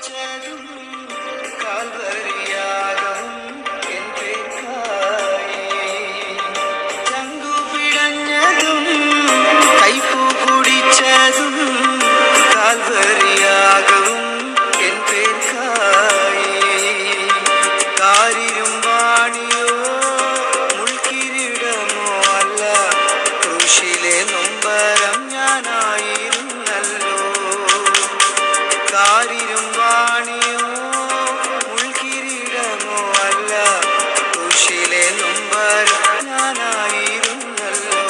കുടിച്ചതും കാൽവരിയാകും N പേർക്കായി ചങ്കു പിടഞ്ഞതും കൈപ്പു കുടിച്ചതും കാൽവരിയാകും N പേർക്കായി കാരിരും വാണിയോ മുൾക്കിരീടമോ അല്ല കൃഷിയിലെ നൊമ്പരം ഞാനായിരുന്നല്ലോ കാരിരും വാണിയോ മുൾക്കിരീടമോ അല്ല കൃഷിയിലെ നൊമ്പരം ഞാനായിരുന്നല്ലോ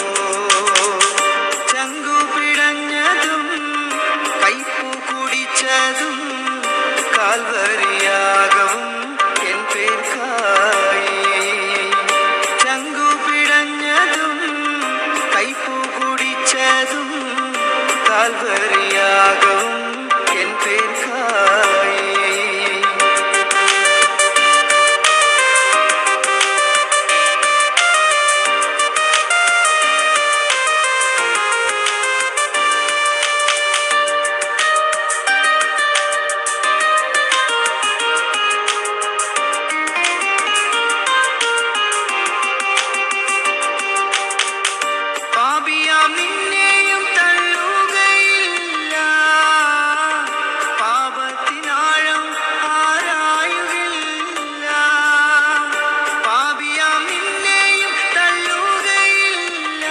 ചങ്കു പിടഞ്ഞതും കൈപ്പു കുടിച്ചതും കാൽവരിയാകും എൻ പേർക്കായി ചങ്കു പിടഞ്ഞതും കൈപ്പു കുടിച്ചതും കാൽവരിയാകും എൻ പേർക്കായി പാപിയാം നിന്നെയും തള്ളുകയില്ല പാപത്തിനാഴം ആരായുകില്ല പാപിയാം നിന്നെയും തള്ളുകയില്ല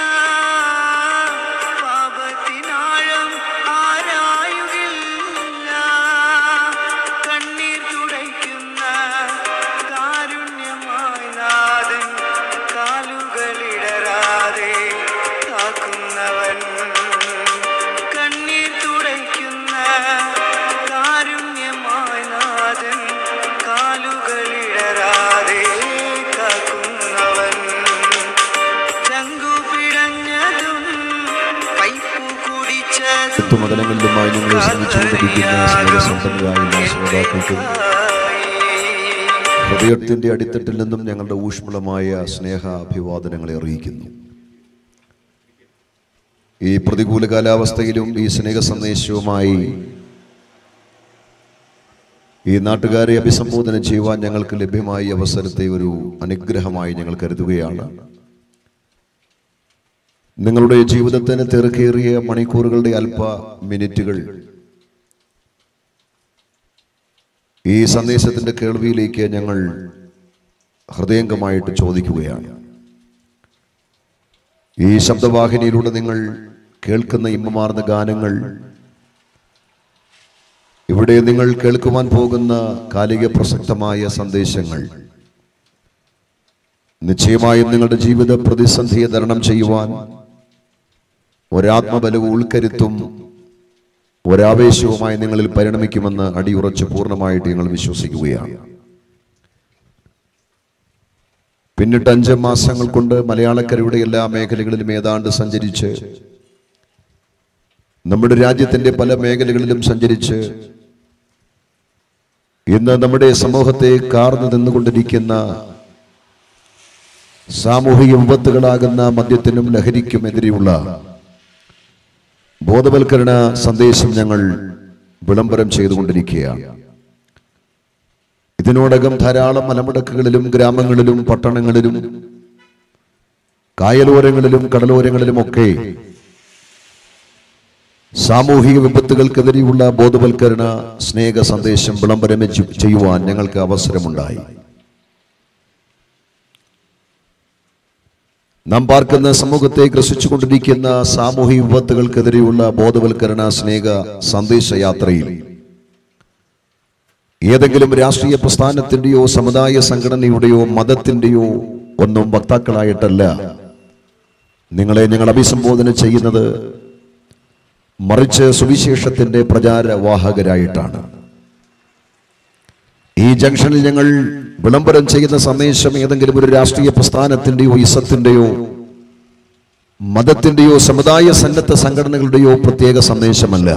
പാപത്തിനാഴം ആരായുകില്ല കണ്ണീർ തുടയ്ക്കുന്ന കാരുണ്യമായി നാഥൻ കാലുകളിടരാതെ കാക്കുന്നവൻ കണ്ണീർ തുടയ്ക്കുന്ന കാരുണ്യമായി നാഥൻ കാലുകളിടരാതെ കാക്കുന്നവൻ ചങ്കു പിടഞ്ഞതും പൈപ്പു കുടിച്ചതും ചുറ്റുമതലങ്ങളിലുമായി ഞങ്ങളെ ശ്രമിച്ചുകൊണ്ടിരിക്കുന്ന സ്നേഹസമ്പന്നരായ എല്ലാ ശ്രോതാക്കൾക്കും ഹൃദയത്തിന്റെ അടിത്തട്ടിൽ നിന്നും ഞങ്ങളുടെ ഊഷ്മളമായ സ്നേഹ അഭിവാദനങ്ങളെ അറിയിക്കുന്നു ഈ പ്രതികൂല കാലാവസ്ഥയിലും ഈ സ്നേഹ സന്ദേശവുമായി ഈ നാട്ടുകാരെ അഭിസംബോധന ചെയ്യുവാൻ ഞങ്ങൾക്ക് ലഭ്യമായ ഈ അവസരത്തെ ഒരു അനുഗ്രഹമായി ഞങ്ങൾ കരുതുകയാണ് നിങ്ങളുടെ ജീവിതത്തിന് തിരക്കേറിയ മണിക്കൂറുകളുടെ അല്പ മിനിറ്റുകൾ ഈ സന്ദേശത്തിന്റെ കേൾവിയിലേക്ക് ഞങ്ങൾ ഹൃദയംഗമായിട്ട് ചോദിക്കുകയാണ് ഈ ശബ്ദവാഹിനിയിലൂടെ നിങ്ങൾ കേൾക്കുന്ന ഇമ്പമാർന്ന ഗാനങ്ങൾ ഇവിടെ നിങ്ങൾ കേൾക്കുവാൻ പോകുന്ന കാലിക പ്രസക്തമായ സന്ദേശങ്ങൾ നിശ്ചയമായും നിങ്ങളുടെ ജീവിത പ്രതിസന്ധിയെ തരണം ചെയ്യുവാൻ ഒരാത്മബലവും ഉൾക്കരുത്തും ഒരാവേശവുമായി നിങ്ങളിൽ പരിണമിക്കുമെന്ന് അടിയുറച്ച് പൂർണ്ണമായിട്ട് ഞങ്ങൾ വിശ്വസിക്കുകയാണ് പിന്നിട്ട് അഞ്ച് മാസങ്ങൾ കൊണ്ട് മലയാളക്കരയുടെ എല്ലാ മേഖലകളിലും ഏതാണ്ട് സഞ്ചരിച്ച് നമ്മുടെ രാജ്യത്തിന്റെ പല മേഖലകളിലും സഞ്ചരിച്ച് ഇന്ന് നമ്മുടെ സമൂഹത്തെ കാർന്നു നിന്നുകൊണ്ടിരിക്കുന്ന സാമൂഹിക വിപത്തുകളാകുന്ന മദ്യത്തിനും ലഹരിക്കും എതിരെയുള്ള ബോധവൽക്കരണ സന്ദേശം ഞങ്ങൾ വിളംബരം ചെയ്തുകൊണ്ടിരിക്കുകയാണ് ഇതിനോടകം ധാരാളം മലമുടക്കുകളിലും ഗ്രാമങ്ങളിലും പട്ടണങ്ങളിലും കായലോരങ്ങളിലും കടലോരങ്ങളിലുമൊക്കെ സാമൂഹിക വിപത്തുകൾക്കെതിരെയുള്ള ബോധവൽക്കരണ സ്നേഹ സന്ദേശം വിളംബരം ചെ- ചെയ്യുവാൻ ഞങ്ങൾക്ക് അവസരമുണ്ടായി നാം പാർക്കുന്ന സമൂഹത്തെ ഗ്രസിച്ചുകൊണ്ടിരിക്കുന്ന സാമൂഹിക വിപത്തുകൾക്കെതിരെയുള്ള ബോധവൽക്കരണ സ്നേഹ സന്ദേശയാത്രയിൽ ഏതെങ്കിലും രാഷ്ട്രീയ പ്രസ്ഥാനത്തിന്റെയോ സമുദായ സംഘടനയുടെയോ മതത്തിന്റെയോ ഒന്നും വക്താക്കളായിട്ടല്ല നിങ്ങളെ ഞങ്ങൾ അഭിസംബോധന ചെയ്യുന്നത് മറിച്ച് സുവിശേഷത്തിന്റെ പ്രചാരവാഹകരായിട്ടാണ് ഈ ജംഗ്ഷനിൽ ഞങ്ങൾ വിളംബരം ചെയ്യുന്ന സന്ദേശം ഏതെങ്കിലും ഒരു രാഷ്ട്രീയ പ്രസ്ഥാനത്തിന്റെയോ ഇസത്തിന്റെയോ മതത്തിന്റെയോ സമുദായ സന്നദ്ധ സംഘടനകളുടെയോ പ്രത്യേക സന്ദേശമല്ല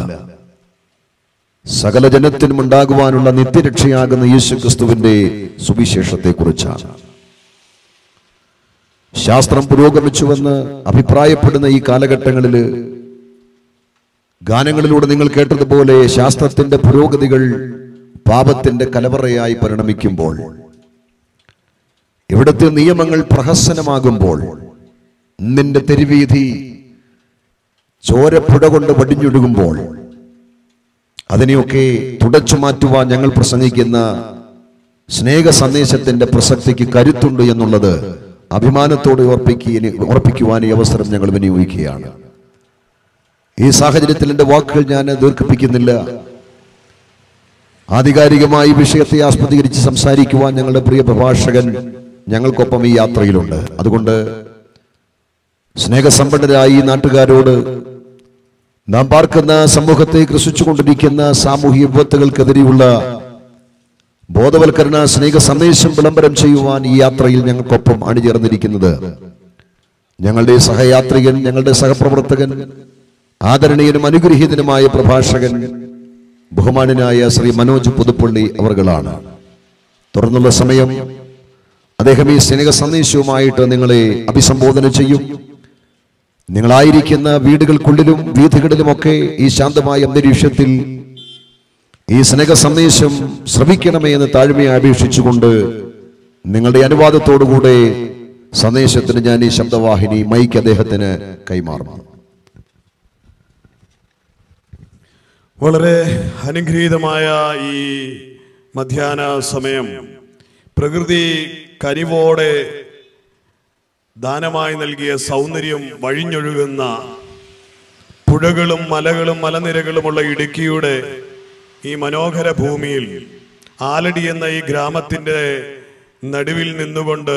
സകല ജനത്തിനും ഉണ്ടാകുവാനുള്ള നിത്യരക്ഷയാകുന്ന യേശു ക്രിസ്തുവിന്റെ സുവിശേഷത്തെ കുറിച്ചാണ് ശാസ്ത്രം പുരോഗമിച്ചുവെന്ന് അഭിപ്രായപ്പെടുന്ന ഈ കാലഘട്ടങ്ങളിൽ ഗാനങ്ങളിലൂടെ നിങ്ങൾ കേട്ടതുപോലെ ശാസ്ത്രത്തിന്റെ പുരോഗതികൾ പാപത്തിന്റെ കലവറയായി പരിണമിക്കുമ്പോൾ ഇവിടുത്തെ നിയമങ്ങൾ പ്രഹസനമാകുമ്പോൾ നിന്റെ തെരുവീതി ചോരപ്പുഴ കൊണ്ട് വടിഞ്ഞൊഴുകുമ്പോൾ അതിനെയൊക്കെ തുടച്ചു മാറ്റുവാൻ ഞങ്ങൾ പ്രസംഗിക്കുന്ന സ്നേഹ സന്ദേശത്തിന്റെ പ്രസക്തിക്ക് കരുത്തുണ്ട് എന്നുള്ളത് അഭിമാനത്തോടെ ഓർപ്പിക്കുക ഓർപ്പിക്കുവാൻ ഈ അവസരം ഞങ്ങൾ വിനിയോഗിക്കുകയാണ് ഈ സാഹചര്യത്തിൽ എൻ്റെ വാക്കുകൾ ഞാൻ ദീർഘിപ്പിക്കുന്നില്ല ആധികാരികമായി വിഷയത്തെ ആസ്പദീകരിച്ച് സംസാരിക്കുവാൻ ഞങ്ങളുടെ പ്രിയ പ്രഭാഷകൻ ഞങ്ങൾക്കൊപ്പം ഈ യാത്രയിലുണ്ട് അതുകൊണ്ട് സ്നേഹസമ്പന്നരായി ഈ നാട്ടുകാരോട് നാം പാർക്കുന്ന സമൂഹത്തെ കൃഷിച്ചുകൊണ്ടിരിക്കുന്ന സാമൂഹിക വിപത്തുകൾക്കെതിരെയുള്ള ബോധവൽക്കരണ സ്നേഹ സന്ദേശം വിളംബരം ചെയ്യുവാൻ ഈ യാത്രയിൽ ഞങ്ങൾക്കൊപ്പം അണിചേർന്നിരിക്കുന്നത് ഞങ്ങളുടെ സഹയാത്രികൻ ഞങ്ങളുടെ സഹപ്രവർത്തകൻ ആദരണീയനും അനുഗ്രഹീതനുമായ പ്രഭാഷകൻ ബഹുമാനനായ ശ്രീ മനോജ് പുതുപ്പള്ളി അവർകളാണ് തുടർന്നുള്ള സമയം അദ്ദേഹം ഈ സ്നേഹ സന്ദേശവുമായിട്ട് നിങ്ങളെ അഭിസംബോധന ചെയ്യും നിങ്ങളായിരിക്കുന്ന വീടുകൾക്കുള്ളിലും വീഥികളിലുമൊക്കെ ഈ ശാന്തമായ അന്തരീക്ഷത്തിൽ ഈ സ്നേഹ സന്ദേശം ശ്രമിക്കണമേ എന്ന് താഴ്മയെ അപേക്ഷിച്ചുകൊണ്ട് നിങ്ങളുടെ അനുവാദത്തോടുകൂടെ സന്ദേശത്തിന് ഞാൻ ഈ ശബ്ദവാഹിനി മൈക്ക് അദ്ദേഹത്തിന് കൈമാറും വളരെ അനുഗ്രഹീതമായ ഈ മധ്യാഹ്ന സമയം പ്രകൃതി കനിവോടെ ദാനമായി നൽകിയ സൗന്ദര്യം വഴിഞ്ഞൊഴുകുന്ന പുഴകളും മലകളും മലനിരകളുമുള്ള ഇടുക്കിയുടെ ഈ മനോഹര ഭൂമിയിൽ ആലടി എന്ന ഈ ഗ്രാമത്തിന്റെ നടുവിൽ നിന്നുകൊണ്ട്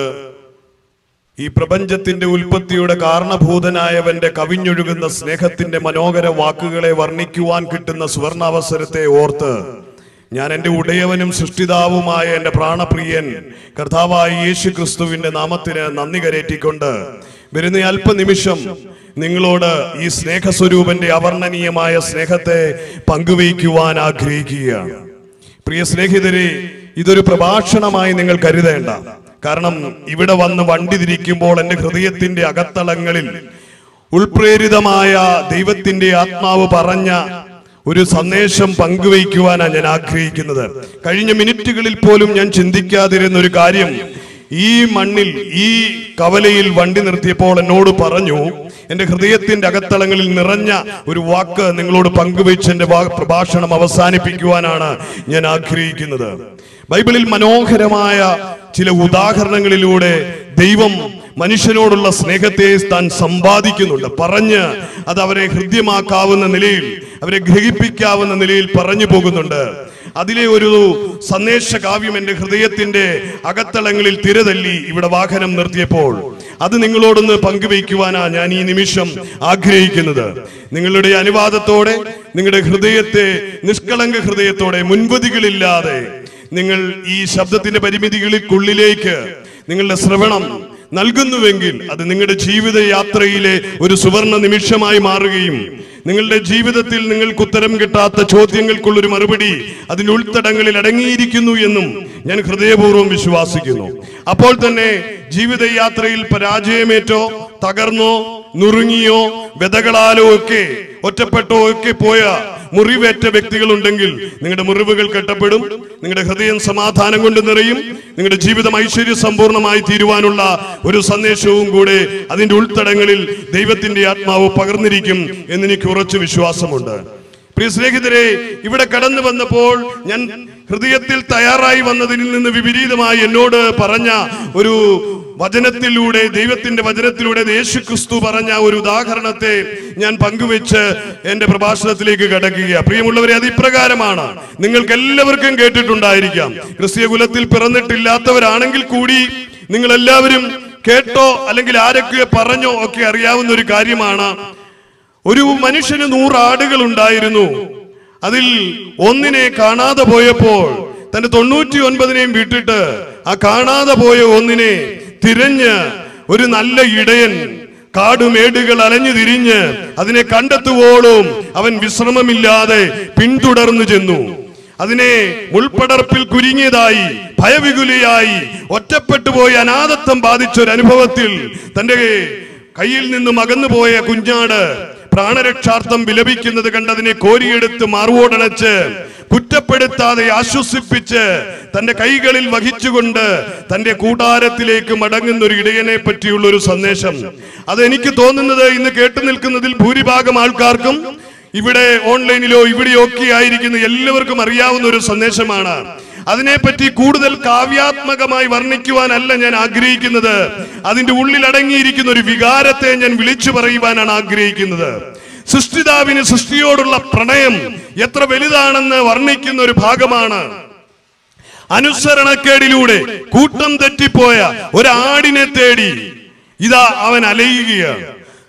ഈ പ്രപഞ്ചത്തിന്റെ ഉൽപ്പത്തിയുടെ കാരണഭൂതനായവന്റെ കവിഞ്ഞൊഴുകുന്ന സ്നേഹത്തിന്റെ മനോഹര വാക്കുകളെ വർണ്ണിക്കുവാൻ കിട്ടുന്ന സുവർണാവസരത്തെ ഓർത്ത് ഞാൻ എൻ്റെ ഉടയവനും സൃഷ്ടിതാവുമായ എൻ്റെ പ്രാണപ്രിയൻ കർത്താവായ യേശു ക്രിസ്തുവിന്റെ നാമത്തിന് നന്ദി കരേറ്റിക്കൊണ്ട് വരുന്ന അല്പനിമിഷം നിങ്ങളോട് ഈ സ്നേഹസ്വരൂപന്റെ അവർണ്ണനീയമായ സ്നേഹത്തെ പങ്കുവയ്ക്കുവാൻ ആഗ്രഹിക്കുകയാണ് പ്രിയ സ്നേഹിതരെ ഇതൊരു പ്രഭാഷണമായി നിങ്ങൾ കരുതേണ്ട കാരണം ഇവിടെ വന്ന് വണ്ടി തിരിക്കുമ്പോൾ എൻ്റെ ഹൃദയത്തിന്റെ അകത്തളങ്ങളിൽ ഉൾപ്രേരിതമായ ദൈവത്തിന്റെ ആത്മാവ് പറഞ്ഞ ഒരു സന്ദേശം പങ്കുവയ്ക്കുവാനാണ് ഞാൻ ആഗ്രഹിക്കുന്നത് കഴിഞ്ഞ മിനിറ്റുകളിൽ പോലും ഞാൻ ചിന്തിക്കാതിരുന്ന ഒരു കാര്യം ഈ മണ്ണിൽ ഈ കവലയിൽ വണ്ടി നിർത്തിയപ്പോൾ എന്നോട് പറഞ്ഞു എന്റെ ഹൃദയത്തിന്റെ അകത്തളങ്ങളിൽ നിറഞ്ഞ ഒരു വാക്ക് നിങ്ങളോട് പങ്കുവെച്ച് എന്റെ വാ- പ്രഭാഷണം അവസാനിപ്പിക്കുവാനാണ് ഞാൻ ആഗ്രഹിക്കുന്നത് ബൈബിളിൽ മനോഹരമായ ചില ഉദാഹരണങ്ങളിലൂടെ ദൈവം മനുഷ്യനോടുള്ള സ്നേഹത്തെ താൻ സമ്പാദിക്കുന്നുണ്ട് പറഞ്ഞ് അത് അവരെ ഹൃദ്യമാക്കാവുന്ന നിലയിൽ അവരെ ഗ്രഹിപ്പിക്കാവുന്ന നിലയിൽ പറഞ്ഞു പോകുന്നുണ്ട് അതിലെ ഒരു സന്ദേശ കാവ്യം എന്റെ ഹൃദയത്തിന്റെ അകത്തളങ്ങളിൽ തിരതല്ലി ഇവിടെ വാഹനം നിർത്തിയപ്പോൾ അത് നിങ്ങളോടൊന്ന് പങ്കുവയ്ക്കുവാനാ ഞാൻ ഈ നിമിഷം ആഗ്രഹിക്കുന്നത് നിങ്ങളുടെ അനുവാദത്തോടെ നിങ്ങളുടെ ഹൃദയത്തെ നിഷ്കളങ്ക ഹൃദയത്തോടെ മുൻപതികളില്ലാതെ നിങ്ങൾ ഈ ശബ്ദത്തിന്റെ പരിമിതികൾക്കുള്ളിലേക്ക് നിങ്ങളുടെ ശ്രവണം നൽകുന്നുവെങ്കിൽ അത് നിങ്ങളുടെ ജീവിത യാത്രയിലെ ഒരു സുവർണ നിമിഷമായി മാറുകയും നിങ്ങളുടെ ജീവിതത്തിൽ നിങ്ങൾക്ക് ഉത്തരം കിട്ടാത്ത ചോദ്യങ്ങൾക്കുള്ളൊരു മറുപടി അതിന്റെ ഉൾത്തടങ്ങളിൽ അടങ്ങിയിരിക്കുന്നു എന്നും ഞാൻ ഹൃദയപൂർവ്വം വിശ്വസിക്കുന്നു അപ്പോൾ തന്നെ ജീവിതയാത്രയിൽ പരാജയമേറ്റോ തകർന്നോ നുറുങ്ങിയോ വിതകളാലോ ഒക്കെ ഒറ്റപ്പെട്ടോ ഒക്കെ പോയ മുറിവേറ്റ വ്യക്തികളുണ്ടെങ്കിൽ നിങ്ങളുടെ മുറിവുകൾ കെട്ടപ്പെടും നിങ്ങളുടെ ഹൃദയം സമാധാനം കൊണ്ട് നിറയും നിങ്ങളുടെ ജീവിതം ഐശ്വര്യ സമ്പൂർണമായി തീരുവാനുള്ള ഒരു സന്ദേശവും കൂടെ അതിന്റെ ഉൾത്തടങ്ങളിൽ ദൈവത്തിന്റെ ആത്മാവ് പകർന്നിരിക്കും എന്നെനിക്ക് ഉറച്ചു വിശ്വാസമുണ്ട് പ്രിയ സ്നേഹിതരെ ഇവിടെ കടന്നു വന്നപ്പോൾ ഞാൻ ഹൃദയത്തിൽ തയ്യാറായി വന്നതിൽ നിന്ന് വിപരീതമായി എന്നോട് പറഞ്ഞ ഒരു വചനത്തിലൂടെ ദൈവത്തിന്റെ വചനത്തിലൂടെ യേശു ക്രിസ്തു പറഞ്ഞ ഒരു ഉദാഹരണത്തെ ഞാൻ പങ്കുവെച്ച് എന്റെ പ്രഭാഷണത്തിലേക്ക് കടക്കുക പ്രിയമുള്ളവരെ അത് ഇപ്രകാരമാണ് നിങ്ങൾക്ക് എല്ലാവർക്കും കേട്ടിട്ടുണ്ടായിരിക്കാം ക്രിസ്തീയ കുലത്തിൽ പിറന്നിട്ടില്ലാത്തവരാണെങ്കിൽ കൂടി നിങ്ങൾ എല്ലാവരും കേട്ടോ അല്ലെങ്കിൽ ആരൊക്കെ പറഞ്ഞോ ഒക്കെ അറിയാവുന്ന ഒരു കാര്യമാണ് ഒരു മനുഷ്യന് നൂറ് ആടുകൾ ഉണ്ടായിരുന്നു അതിൽ ഒന്നിനെ കാണാതെ പോയപ്പോൾ തന്റെ തൊണ്ണൂറ്റി ഒൻപതിനെയും വിട്ടിട്ട് ആ കാണാതെ പോയ ഒന്നിനെ തിരഞ്ഞ് ഒരു നല്ല ഇടയൻ കാടുമേടുകൾ അലഞ്ഞു തിരിഞ്ഞ് അതിനെ കണ്ടെത്തുവോളും അവൻ വിശ്രമമില്ലാതെ പിന്തുടർന്നു ചെന്നു അതിനെ മുൾപ്പടർപ്പിൽ കുരുങ്ങിയതായി ഭയവികുലിയായി ഒറ്റപ്പെട്ടുപോയി അനാഥത്വം ബാധിച്ച ഒരു അനുഭവത്തിൽ തന്റെ കയ്യിൽ നിന്നും അകന്നുപോയ കുഞ്ഞാട് പ്രാണരക്ഷാർത്ഥം വിലപിക്കുന്നത് കണ്ടതിനെ കോരിയെടുത്ത് മാറുവോടണച്ച് കുറ്റപ്പെടുത്താതെ ആശ്വസിപ്പിച്ച് തന്റെ കൈകളിൽ വഹിച്ചുകൊണ്ട് തന്റെ കൂടാരത്തിലേക്ക് മടങ്ങുന്ന ഒരു ഇടയനെ പറ്റിയുള്ള ഒരു സന്ദേശം അത് എനിക്ക് തോന്നുന്നത് ഇന്ന് കേട്ടു നിൽക്കുന്നതിൽ ഭൂരിഭാഗം ആൾക്കാർക്കും ഇവിടെ ഓൺലൈനിലോ ഇവിടെയോ ഒക്കെ ആയിരിക്കുന്ന എല്ലാവർക്കും അറിയാവുന്ന ഒരു സന്ദേശമാണ് അതിനെപ്പറ്റി കൂടുതൽ കാവ്യാത്മകമായി വർണ്ണിക്കുവാനല്ല ഞാൻ ആഗ്രഹിക്കുന്നത് അതിന്റെ ഉള്ളിൽ അടങ്ങിയിരിക്കുന്ന ഒരു വികാരത്തെ ഞാൻ വിളിച്ചു പറയുവാനാണ് ആഗ്രഹിക്കുന്നത് സൃഷ്ടിതാവിന് സൃഷ്ടിയോടുള്ള പ്രണയം എത്ര വലുതാണെന്ന് വർണ്ണിക്കുന്ന ഒരു ഭാഗമാണ് അനുസരണക്കേടിലൂടെ കൂട്ടം തെറ്റിപ്പോയ ഒരാടിനെ തേടി ഇതാ അവൻ അലയുകയാണ്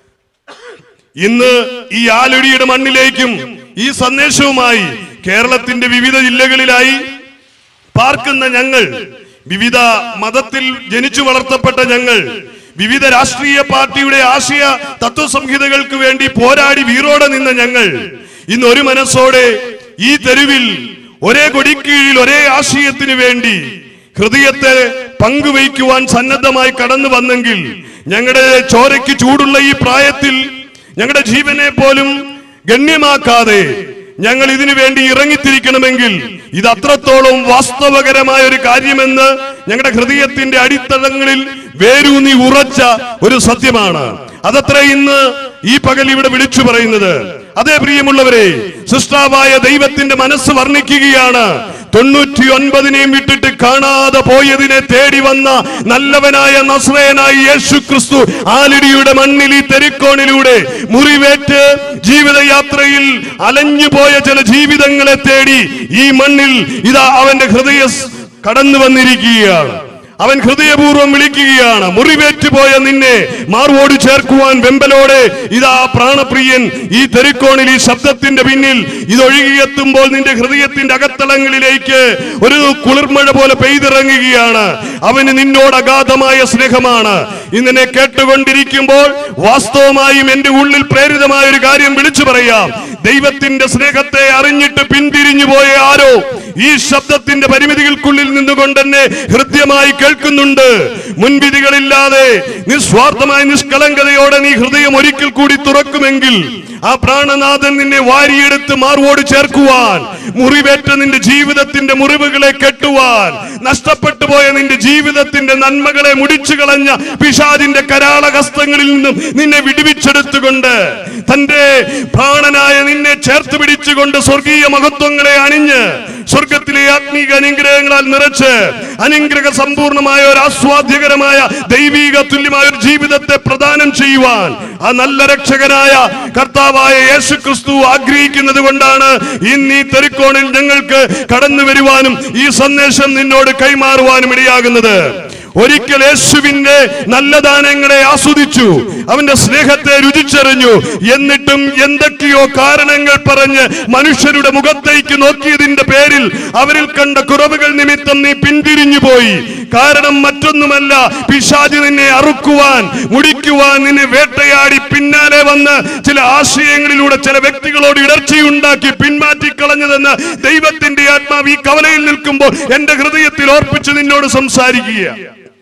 ഇന്ന് ഈ ആലൊടിയുടെ മണ്ണിലേക്കും ഈ സന്ദേശവുമായി കേരളത്തിന്റെ വിവിധ ജില്ലകളിലായി പാർക്കുന്ന ഞങ്ങൾ വിവിധ മതത്തിൽ ജനിച്ചു വളർത്തപ്പെട്ട ഞങ്ങൾ വിവിധ രാഷ്ട്രീയ പാർട്ടിയുടെ ആശയ തത്വസംഹിതകൾക്ക് വേണ്ടി പോരാടി വീറോടെ നിന്ന ഞങ്ങൾ ഇന്ന് ഒരു മനസ്സോടെ ഈ തെരുവിൽ ഒരേ കൊടിക്കീഴിൽ ഒരേ ആശയത്തിന് വേണ്ടി ഹൃദയത്തെ പങ്കുവയ്ക്കുവാൻ സന്നദ്ധമായി കടന്നു വന്നെങ്കിൽ ഞങ്ങളുടെ ചോരയ്ക്ക് ചൂടുള്ള ഈ പ്രായത്തിൽ ഞങ്ങളുടെ ജീവനെ പോലും ഗണ്യമാക്കാതെ ഞങ്ങൾ ഇതിനു വേണ്ടി ഇറങ്ങിത്തിരിക്കണമെങ്കിൽ ഇത് അത്രത്തോളം വാസ്തവകരമായ ഒരു കാര്യമെന്ന് ഞങ്ങളുടെ ഹൃദയത്തിന്റെ അടിത്തളങ്ങളിൽ വേരൂന്നി ഉറച്ച ഒരു സത്യമാണ് അതത്ര ഇന്ന് ഈ പകൽ ഇവിടെ വിളിച്ചു പറയുന്നത് അതേ പ്രിയമുള്ളവരെ സൃഷ്ടാവായ ദൈവത്തിന്റെ മനസ്സ് വർണ്ണിക്കുകയാണ് തൊണ്ണൂറ്റി ഒൻപതിനെയും വിട്ടിട്ട് കാണാതെ പോയതിനെ തേടി വന്ന നല്ലവനായ നസ്രയനായ യേശു ക്രിസ്തു ആലിടിയുടെ മണ്ണിൽ ഈ തെരുക്കോണിലൂടെ മുറിവേറ്റ് ജീവിതയാത്രയിൽ അലഞ്ഞുപോയ ചില ജീവിതങ്ങളെ തേടി ഈ മണ്ണിൽ ഇതാ അവന്റെ ഹൃദയ സ് കടന്നു വന്നിരിക്കുകയാണ് അവൻ ഹൃദയപൂർവ്വം വിളിക്കുകയാണ് മുറിവേറ്റുപോയ നിന്നെ മാർവോട് ചേർക്കുവാൻ വെമ്പലോടെ ഇതാ പ്രാണപ്രിയൻ ഈ തെരുക്കോണിൽ ഈ ശബ്ദത്തിന്റെ പിന്നിൽ ഇതൊഴുകിയെത്തുമ്പോൾ നിന്റെ ഹൃദയത്തിന്റെ അകത്തളങ്ങളിലേക്ക് ഒരു കുളിർമഴ പോലെ പെയ്തിറങ്ങുകയാണ് അവന് നിന്നോട് അഗാധമായ സ്നേഹമാണ് ഇന്നെ കേട്ടുകൊണ്ടിരിക്കുമ്പോൾ വാസ്തവമായും എന്റെ ഉള്ളിൽ പ്രേരിതമായ ഒരു കാര്യം വിളിച്ചു പറയാം ദൈവത്തിന്റെ സ്നേഹത്തെ അറിഞ്ഞിട്ട് പിന്തിരിഞ്ഞു പോയ ആരോ ഈ ശബ്ദത്തിന്റെ പരിമിതികൾക്കുള്ളിൽ നിന്നുകൊണ്ട് തന്നെ ഹൃദ്യമായി കേൾക്കുന്നുണ്ട് മുൻവിധികളില്ലാതെ നിസ്വാർത്ഥമായ നിഷ്കളങ്കതയോടെ നീ ഹൃദയം ഒരിക്കൽ കൂടി തുറക്കുമെങ്കിൽ ആ പ്രാണനാഥൻ നിന്നെ വാരിയെടുത്ത് മാർവോട് ചേർക്കുവാൻ മുറിവേറ്റ നിന്റെ ജീവിതത്തിന്റെ മുറിവുകളെ കെട്ടുവാൻ നഷ്ടപ്പെട്ടു പോയ നിന്റെ ജീവിതത്തിന്റെ നന്മകളെ മുടിച്ചു കളഞ്ഞ പിശാദിന്റെ കരാളഹസ്തങ്ങളിൽ നിന്നും നിന്നെ വിടുവിച്ചെടുത്തുകൊണ്ട് തന്റെ പ്രാണനായ നിന്നെ ചേർത്ത് പിടിച്ചുകൊണ്ട് സ്വർഗീയ മഹത്വങ്ങളെ അണിഞ്ഞ് സ്വർഗത്തിലെ ആത്മീക അനുഗ്രഹങ്ങളാൽ നിറച്ച് അനുഗ്രഹ സമ്പൂർണമായ ഒരു ആസ്വാദ്യകരമായ ദൈവീക തുല്യമായ ഒരു ജീവിതത്തെ പ്രദാനം ചെയ്യുവാൻ ആ നല്ല രക്ഷകനായ കർത്താവായ യേശു ക്രിസ്തു ആഗ്രഹിക്കുന്നത് കൊണ്ടാണ് ഇന്ന് ഈ തെരുക്കോണിൽ ഞങ്ങൾക്ക് കടന്നു വരുവാനും ഈ സന്ദേശം നിന്നോട് കൈമാറുവാനും ഇടയാകുന്നത് ഒരിക്കൽ യേശുവിന്റെ നല്ല ദാനങ്ങളെ ആസ്വദിച്ചു അവന്റെ സ്നേഹത്തെ രുചിച്ചറിഞ്ഞു എന്നിട്ടും എന്തൊക്കെയോ കാരണങ്ങൾ പറഞ്ഞ് മനുഷ്യരുടെ മുഖത്തേക്ക് നോക്കിയതിന്റെ പേരിൽ അവരിൽ കണ്ട കുറവുകൾ നിമിത്തം നീ പിന്തിരിഞ്ഞു പോയി കാരണം മറ്റൊന്നുമല്ല പിശാചി നിന്നെ അറുക്കുവാൻ മുടിക്കുവാൻ നിന്നെ വേട്ടയാടി പിന്നാലെ വന്ന് ചില ആശയങ്ങളിലൂടെ ചില വ്യക്തികളോട് ഇടർച്ചയുണ്ടാക്കി പിന്മാറ്റി കളഞ്ഞതെന്ന് ദൈവത്തിന്റെ ആത്മാവ് ഈ കവലയിൽ നിൽക്കുമ്പോൾ എന്റെ ഹൃദയത്തിൽ ഓർപ്പിച്ച് നിന്നോട് സംസാരിക്കുക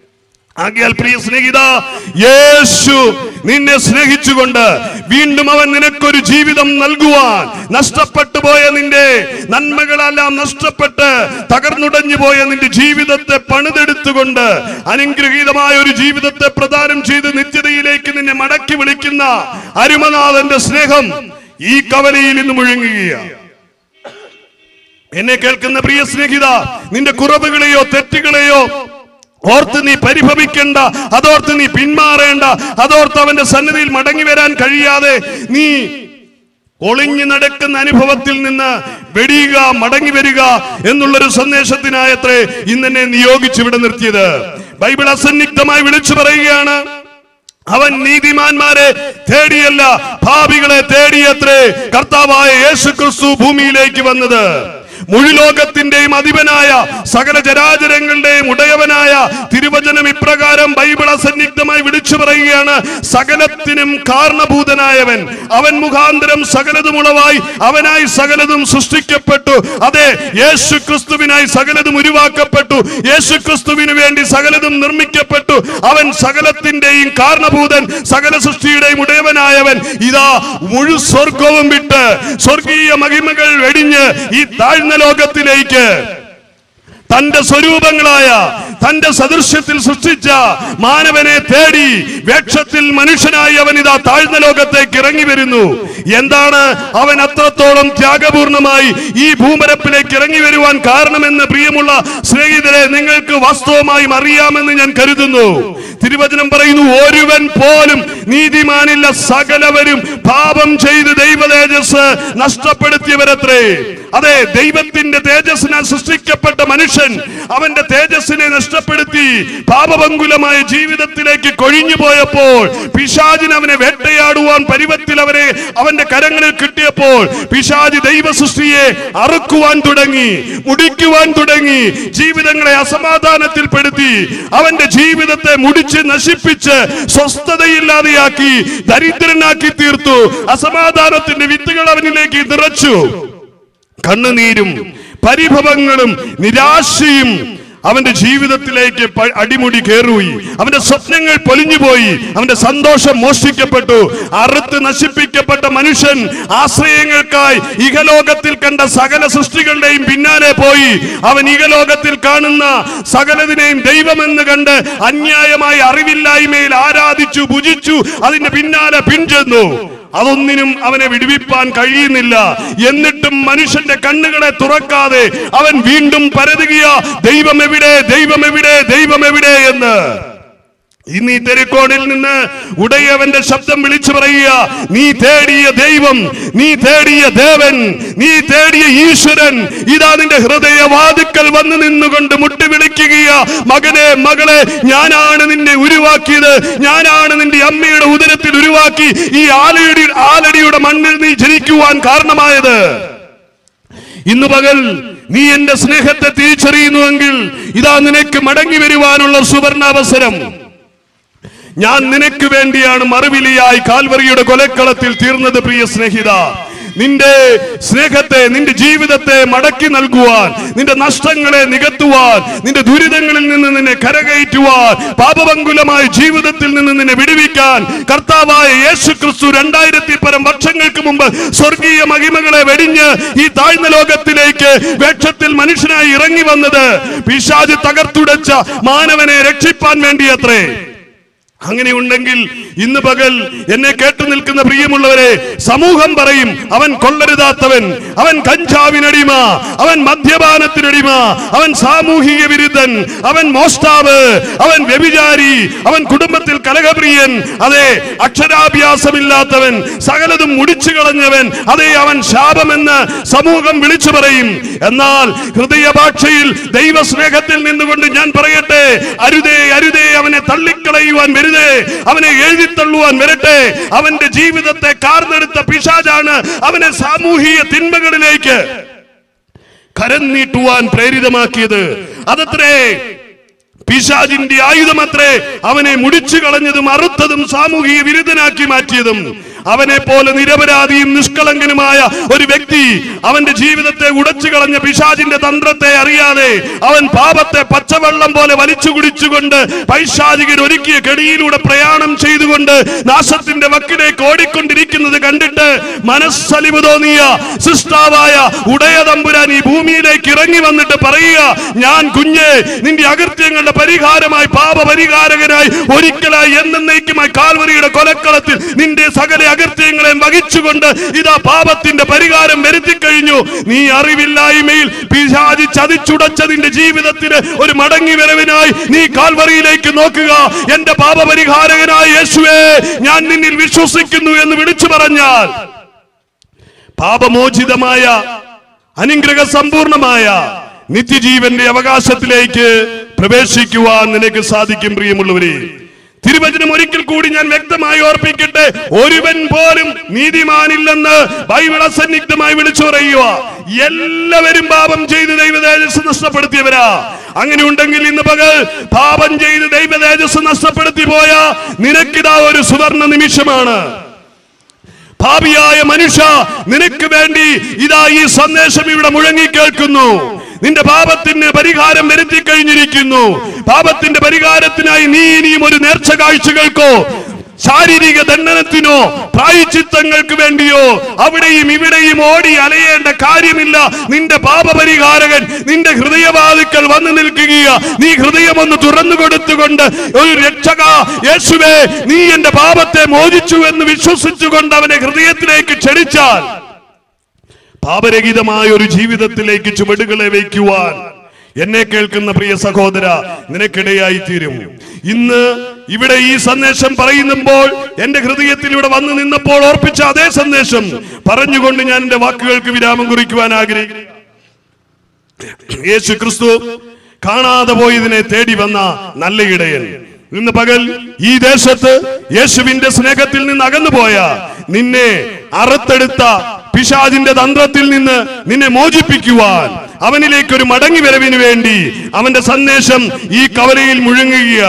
ആകിയാൽ പ്രിയ സ്നേഹിത യേശു നിന്നെ സ്നേഹിച്ചുകൊണ്ട് വീണ്ടും അവൻ നിനക്കൊരു ജീവിതം നൽകുവാൻ നഷ്ടപ്പെട്ടു പോയ നിന്റെ നന്മകളെല്ലാം നഷ്ടപ്പെട്ട് തകർന്നുടഞ്ഞു പോയ നിന്റെ ജീവിതത്തെ പണിതെടുത്തുകൊണ്ട് അനുഗ്രഹീതമായ ഒരു ജീവിതത്തെ പ്രദാനം ചെയ്ത് നിത്യതയിലേക്ക് നിന്നെ മടക്കി വിളിക്കുന്ന അരുമനാഥന്റെ സ്നേഹം ഈ കവലയിൽ നിന്ന് മുഴങ്ങുകയാണ് എന്നെ കേൾക്കുന്ന പ്രിയ സ്നേഹിത നിന്റെ കുറവുകളെയോ തെറ്റുകളെയോ ഓർത്ത് നീ പരിഭവിക്കണ്ട അതോർത്ത് നീ പിന്മാറേണ്ട അതോർത്ത് അവന്റെ സന്നിധിയിൽ മടങ്ങി വരാൻ കഴിയാതെ നീ ഒളിഞ്ഞു നടക്കുന്ന അനുഭവത്തിൽ നിന്ന് വെടിയുക മടങ്ങി വരിക എന്നുള്ളൊരു സന്ദേശത്തിനായത്രേ ഇന്നെന്നെ നിയോഗിച്ച് ഇവിടെ നിർത്തിയത് ബൈബിൾ അസന്നിഗ്ധമായി വിളിച്ചു പറയുകയാണ് അവൻ നീതിമാന്മാരെ തേടിയല്ല ഭാവികളെ തേടിയത്രേ കർത്താവായ യേശു ക്രിസ്തു ഭൂമിയിലേക്ക് വന്നത് മുഴുലോകത്തിന്റെയും അധിപനായ സകല ചരാചരങ്ങളുടെയും ഉടയവനായ തിരുവചനം ഇപ്രകാരം ബൈബിൾ അസന്നിഗ്ധമായി വിളിച്ചു പറയുകയാണ് സകലത്തിനും കാരണഭൂതനായവൻ അവൻ മുഖാന്തരം സകലതും ഉളവായി അവനായി സകലതും സൃഷ്ടിക്കപ്പെട്ടു അതെ യേശു ക്രിസ്തുവിനായി സകലതും ഉരുവാക്കപ്പെട്ടു യേശു ക്രിസ്തുവിന് വേണ്ടി സകലതും നിർമ്മിക്കപ്പെട്ടു അവൻ സകലത്തിന്റെയും കാരണഭൂതൻ സകല സൃഷ്ടിയുടെയും ഉടയവനായവൻ ഇതാ മുഴു സ്വർഗവും വിട്ട് സ്വർഗീയ മഹിമകൾ വെടിഞ്ഞ് ഈ താഴ്ന്ന ലോകത്തിലേക്ക് തന്റെ സ്വരൂപങ്ങളായ തന്റെ സദൃശ്യത്തിൽ സൃഷ്ടിച്ച മാനവനെ തേടി വേക്ഷത്തിൽ മനുഷ്യനായി അവൻ ഇതാ താഴ്ന്ന ലോകത്തേക്ക് ഇറങ്ങി വരുന്നു എന്താണ് അവൻ അത്രത്തോളം ത്യാഗപൂർണമായി ഈ ഭൂമരപ്പിലേക്ക് ഇറങ്ങി വരുവാൻ കാരണമെന്ന് പ്രിയമുള്ള സ്നേഹിതരെ നിങ്ങൾക്ക് വാസ്തവമായും അറിയാമെന്ന് ഞാൻ കരുതുന്നു തിരുവചനം പറയുന്നു ഒരുവൻ പോലും നീതിമാനില്ല സകലവരും പാപം ചെയ്ത് ദൈവ തേജസ് നഷ്ടപ്പെടുത്തിയവരത്രേ അതെ ദൈവത്തിന്റെ തേജസ്സിനാൽ സൃഷ്ടിക്കപ്പെട്ട മനുഷ്യൻ അവന്റെ തേജസ്സിനെ നഷ്ടപ്പെടുത്തി പാപപങ്കുലമായ ജീവിതത്തിലേക്ക് കൊഴിഞ്ഞു പോയപ്പോൾ പിശാചിന് അവനെ വേട്ടയാടുവാൻ പരുവത്തിൽ അവനെ അവന്റെ കരങ്ങളിൽ കിട്ടിയപ്പോൾ പിശാജ് ദൈവ സൃഷ്ടിയെ അറുക്കുവാൻ തുടങ്ങി മുടിക്കുവാൻ തുടങ്ങി ജീവിതങ്ങളെ അസമാധാനത്തിൽപ്പെടുത്തി അവന്റെ ജീവിതത്തെ മുടിച്ച് നശിപ്പിച്ച് സ്വസ്ഥതയില്ലാതെയാക്കി ദരിദ്രനാക്കി തീർത്തു അസമാധാനത്തിന്റെ വിത്തുകൾ അവനിലേക്ക് നിറച്ചു കണ്ണുനീരും പരിഭവങ്ങളും നിരാശയും അവന്റെ ജീവിതത്തിലേക്ക് പ- അടിമുടി കയറുപോയി അവന്റെ സ്വപ്നങ്ങൾ പൊലിഞ്ഞുപോയി അവന്റെ സന്തോഷം മോഷ്ടിക്കപ്പെട്ടു അറുത്ത് നശിപ്പിക്കപ്പെട്ട മനുഷ്യൻ ആശ്രയങ്ങൾക്കായി ഇഹലോകത്തിൽ കണ്ട സകല സൃഷ്ടികളുടെയും പിന്നാലെ പോയി അവൻ ഇഹലോകത്തിൽ കാണുന്ന സകലതിനെയും ദൈവമെന്ന് കണ്ട് അന്യായമായി അറിവില്ലായ്മയിൽ ആരാധിച്ചു ഭുജിച്ചു അതിന്റെ പിന്നാലെ പിൻചെന്നു അതൊന്നിനും അവനെ വിടുവിപ്പാൻ കഴിയുന്നില്ല എന്നിട്ടും മനുഷ്യന്റെ കണ്ണുകളെ തുറക്കാതെ അവൻ വീണ്ടും പരതുകയ ദൈവം എവിടെ ദൈവം എവിടെ ദൈവം എവിടെ എന്ന് ഇന്ന് ഈ തെരുക്കോണിൽ നിന്ന് ഉടയവന്റെ ശബ്ദം വിളിച്ചു പറയുക നീ തേടിയ ദൈവം നീ തേടിയ ദേവൻ നീ തേടിയ ഈശ്വരൻ ഇതാ നിന്റെ ഹൃദയവാതുക്കൽ വന്നു നിന്നുകൊണ്ട് മുട്ടി വിളിക്കുകയ മകനെ മകളെ ഞാനാണ് നിന്നെ ഉരുവാക്കിയത് ഞാനാണ് നിന്റെ അമ്മയുടെ ഉദരത്തിൽ ഉരുവാക്കി ഈ ആലയുടെ ആലടിയുടെ മണ്ണിൽ നീ ജനിക്കുവാൻ കാരണമായത് ഇന്ന് പകൽ നീ എന്റെ സ്നേഹത്തെ തിരിച്ചറിയുന്നുവെങ്കിൽ ഇതാ നിനക്ക് മടങ്ങി വരുവാനുള്ള സുവർണാവസരം ഞാൻ നിനക്ക് വേണ്ടിയാണ് മറുവിലിയായി കാൽവറിയുടെ കൊലക്കളത്തിൽ തീർന്നത് പ്രിയ സ്നേഹിത നിന്റെ സ്നേഹത്തെ നിന്റെ ജീവിതത്തെ മടക്കി നൽകുവാൻ നിന്റെ നഷ്ടങ്ങളെ നികത്തുവാൻ നിന്റെ ദുരിതങ്ങളിൽ നിന്ന് നിന്നെ കരകയറ്റുവാൻ പാപപങ്കുലമായ ജീവിതത്തിൽ നിന്ന് നിന്നെ വിടുവിക്കാൻ കർത്താവായ യേശു ക്രിസ്തു രണ്ടായിരത്തി പരം വർഷങ്ങൾക്ക് മുമ്പ് സ്വർഗീയ മഹിമകളെ വെടിഞ്ഞ് ഈ താഴ്ന്ന ലോകത്തിലേക്ക് വേക്ഷത്തിൽ മനുഷ്യനായി ഇറങ്ങി വന്നത് പിശാജ് തകർത്തുടച്ച മാനവനെ രക്ഷിപ്പാൻ വേണ്ടിയത്രേ അങ്ങനെ ഉണ്ടെങ്കിൽ ഇന്ന് പകൽ എന്നെ കേട്ടു നിൽക്കുന്ന പ്രിയമുള്ളവരെ സമൂഹം പറയും അവൻ കൊള്ളരുതാത്തവൻ അവൻ കഞ്ചാവിനടിമ അവൻ മദ്യപാനത്തിനടിമ അവൻ സാമൂഹിക വിരുദ്ധൻ അവൻ മോഷ്ടാവ് അവൻ വ്യഭിചാരി അവൻ കുടുംബത്തിൽ കലഹപ്രിയൻ അതെ അക്ഷരാഭ്യാസമില്ലാത്തവൻ സകലതും മുടിച്ചു കളഞ്ഞവൻ അതെ അവൻ ശാപമെന്ന് സമൂഹം വിളിച്ചു പറയും എന്നാൽ ഹൃദയഭാഷയിൽ ദൈവസ്നേഹത്തിൽ നിന്നുകൊണ്ട് ഞാൻ പറയട്ടെ അരുതേ അരുതേ അവനെ തള്ളിക്കളയുവാൻ വരുതേ അവനെ എഴുതിത്തള്ളുവാൻ വരട്ടെ അവന്റെ ജീവിതത്തെ കാർന്നെടുത്ത പിശാചാണ് അവനെ സാമൂഹിക തിന്മകളിലേക്ക് കരം നീട്ടുവാൻ പ്രേരിതമാക്കിയത് അതത്രേ പിശാജിന്റെ ആയുധമത്രേ അവനെ മുടിച്ചു കളഞ്ഞതും അറുത്തതും സാമൂഹിക വിരുദ്ധനാക്കി മാറ്റിയതും അവനെ പോലെ നിരപരാധിയും നിഷ്കളങ്കനുമായ ഒരു വ്യക്തി അവന്റെ ജീവിതത്തെ ഉടച്ചു കളഞ്ഞ പിശാജിന്റെ തന്ത്രത്തെ അറിയാതെ അവൻ പാപത്തെ പച്ചവെള്ളം പോലെ വലിച്ചു കുടിച്ചുകൊണ്ട് പൈശാചികൻ ഒരുക്കിയ കെടിയിലൂടെ പ്രയാണം ചെയ്തുകൊണ്ട് നാശത്തിന്റെ വക്കിലേക്ക് ഓടിക്കൊണ്ടിരിക്കുന്നത് കണ്ടിട്ട് മനസ്സലിവ് തോന്നിയ സൃഷ്ടാവായ ഉടയ തമ്പുരാൻ ഈ ഭൂമിയിലേക്ക് ഇറങ്ങി വന്നിട്ട് പറയുക ഞാൻ കുഞ്ഞ് നിന്റെ അകൃത്യങ്ങളുടെ പരിഹാരമായി പാപപരിഹാരകനായി ഒരിക്കലായി എന്നേക്കുമായി കാൽവരിയുടെ കൊലക്കളത്തിൽ നിന്റെ സകല അകൃത്യങ്ങളെയും വഹിച്ചുകൊണ്ട് ഇതാ പാപത്തിന്റെ പരിഹാരം വരുത്തി കഴിഞ്ഞു നീ അറിവില്ലായ്മയിൽ പിശാചി ചതിച്ചുടച്ചതിന്റെ ജീവിതത്തിന് ഒരു മടങ്ങി വരവിനായി നീ കാൽവറിയിലേക്ക് നോക്കുക എന്റെ പാപപരിഹാരകനായ യേശുവേ ഞാൻ നിന്നിൽ വിശ്വസിക്കുന്നു എന്ന് വിളിച്ചു പറഞ്ഞാൽ പാപമോചിതമായ അനുഗ്രഹ സമ്പൂർണമായ നിത്യജീവന്റെ അവകാശത്തിലേക്ക് പ്രവേശിക്കുവാൻ നിനക്ക് സാധിക്കും പ്രിയമുള്ളവരെ തിരുവചനം ഒരിക്കൽ കൂടി ഞാൻ വ്യക്തമായി ഓർപ്പിക്കട്ടെ ഒരുവൻ പോലും നീതിമാനില്ലെന്ന് ബൈബിൾ അസന്നിഗ്ധമായി വിളിച്ചു പറയുക എല്ലാവരും പാപം ചെയ്ത് ദൈവ തേജസ് നഷ്ടപ്പെടുത്തിയവരാ അങ്ങനെ ഉണ്ടെങ്കിൽ ഇന്ന് പകൽ പാപം ചെയ്ത് ദൈവ തേജസ് നഷ്ടപ്പെടുത്തി പോയ നിനക്കിതാ ഒരു സുവർണ നിമിഷമാണ് ഭാവിയായ മനുഷ്യ നിനക്ക് വേണ്ടി ഇതാ ഈ സന്ദേശം ഇവിടെ മുഴങ്ങി കേൾക്കുന്നു നിന്റെ പാപത്തിന് പരിഹാരം വരുത്തി കഴിഞ്ഞിരിക്കുന്നു പാപത്തിന്റെ പരിഹാരത്തിനായി നീ ഇനിയും ഒരു നേർച്ച കാഴ്ചകൾക്കോ ശാരീരിക ദണ്ഡനത്തിനോ പ്രായച്ചിത്തങ്ങൾക്ക് വേണ്ടിയോ അവിടെയും ഇവിടെയും ഓടി അലയേണ്ട കാര്യമില്ല നിന്റെ പാപപരിഹാരകൻ നിന്റെ ഹൃദയവാതുക്കൾ വന്നു നിൽക്കുകയാ നീ ഹൃദയം ഒന്ന് തുറന്നു കൊടുത്തുകൊണ്ട് ഒരു രക്ഷക യേശുവേ നീ എന്റെ പാപത്തെ മോചിച്ചു എന്ന് വിശ്വസിച്ചുകൊണ്ട് അവനെ ഹൃദയത്തിലേക്ക് ക്ഷണിച്ചാൽ പാപരഹിതമായ ഒരു ജീവിതത്തിലേക്ക് ചുവടുകളെ വയ്ക്കുവാൻ എന്നെ കേൾക്കുന്ന പ്രിയ സഹോദര നിനക്കിടയായി തീരും ഇന്ന് ഇവിടെ ഈ സന്ദേശം പറയുമ്പോൾ എന്റെ ഹൃദയത്തിൽ ഇവിടെ വന്നു നിന്നപ്പോൾ ഓർപ്പിച്ച അതേ സന്ദേശം പറഞ്ഞുകൊണ്ട് ഞാൻ എന്റെ വാക്കുകൾക്ക് വിരാമം കുറിക്കുവാൻ ആഗ്രഹിക്കുന്നു യേശു ക്രിസ്തു കാണാതെ പോയതിനെ തേടി വന്ന നല്ല ഇടയൻ ഇന്ന് പകൽ ഈ ദേശത്ത് യേശുവിന്റെ സ്നേഹത്തിൽ നിന്ന് അകന്നുപോയ നിന്നെ അറുത്തെടുത്ത പിശാജിന്റെ തന്ത്രത്തിൽ നിന്ന് നിന്നെ മോചിപ്പിക്കുവാൻ അവനിലേക്ക് ഒരു മടങ്ങി വരവിന് വേണ്ടി അവന്റെ സന്ദേശം ഈ കവലയിൽ മുഴങ്ങുക